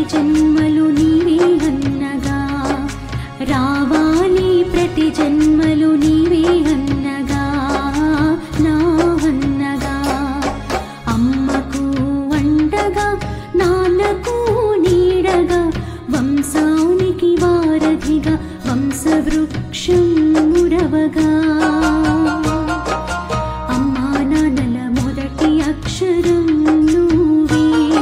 జన్మలు నీవే అన్నగా రావాలి ప్రతి జన్మలు నీవే అన్నగా నా అన్నగా అమ్మకు వండగా నాన్నకు నీడగా వంశానికి వారధిగా వంశవృక్షం మురవగా అమ్మా నాన్నల మొదటి అక్షరం నువ్వే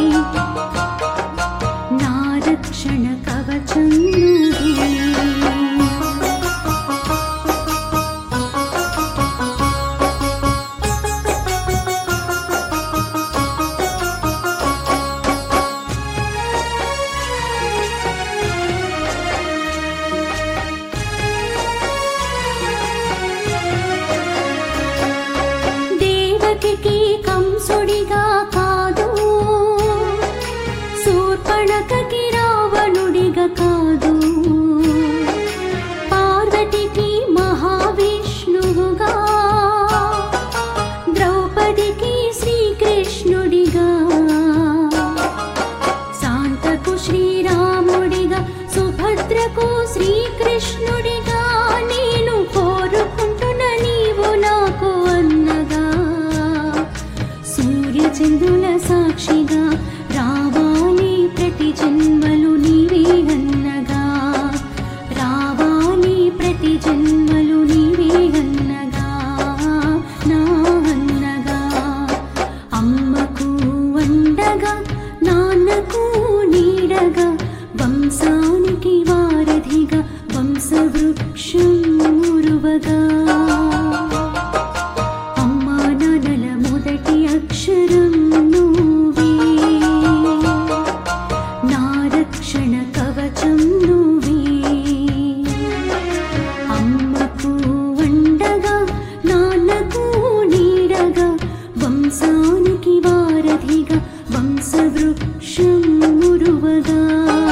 నా రక్షణ కవచం నువ్వే దేవకికి కంసుడిగా కాదు శూర్పణకకి రావణుడిగా కాదు పార్వతికి మహావిష్ణువుగా ద్రౌపదికి శ్రీకృష్ణుడిగా శాంతకు శ్రీరాముడిగా సుభద్రకు శ్రీకృష్ణుడిగా నేను కోరుకుంటున్న నీవు నాకు అన్నగా సూర్యచంద్రుల సాక్షిగా రావాలి ప్రతి జన్మలు నీవే అన్నగా రావాలి ప్రతి జన్మలు నీవే అన్నగా నా అన్నగా అమ్మకు వండగా నాన్నకు నీడగా వంశానికి వారధిగా వంశవృక్షం మురువగా అమ్మా నాన్నల మొదటి అక్షరం నువ్వే నా రక్షణ కవచం నువ్వే అమ్మకు వండగా నాన్నకు నీడగా వంశానికి వారధిగా వంశవృక్షం మురువగా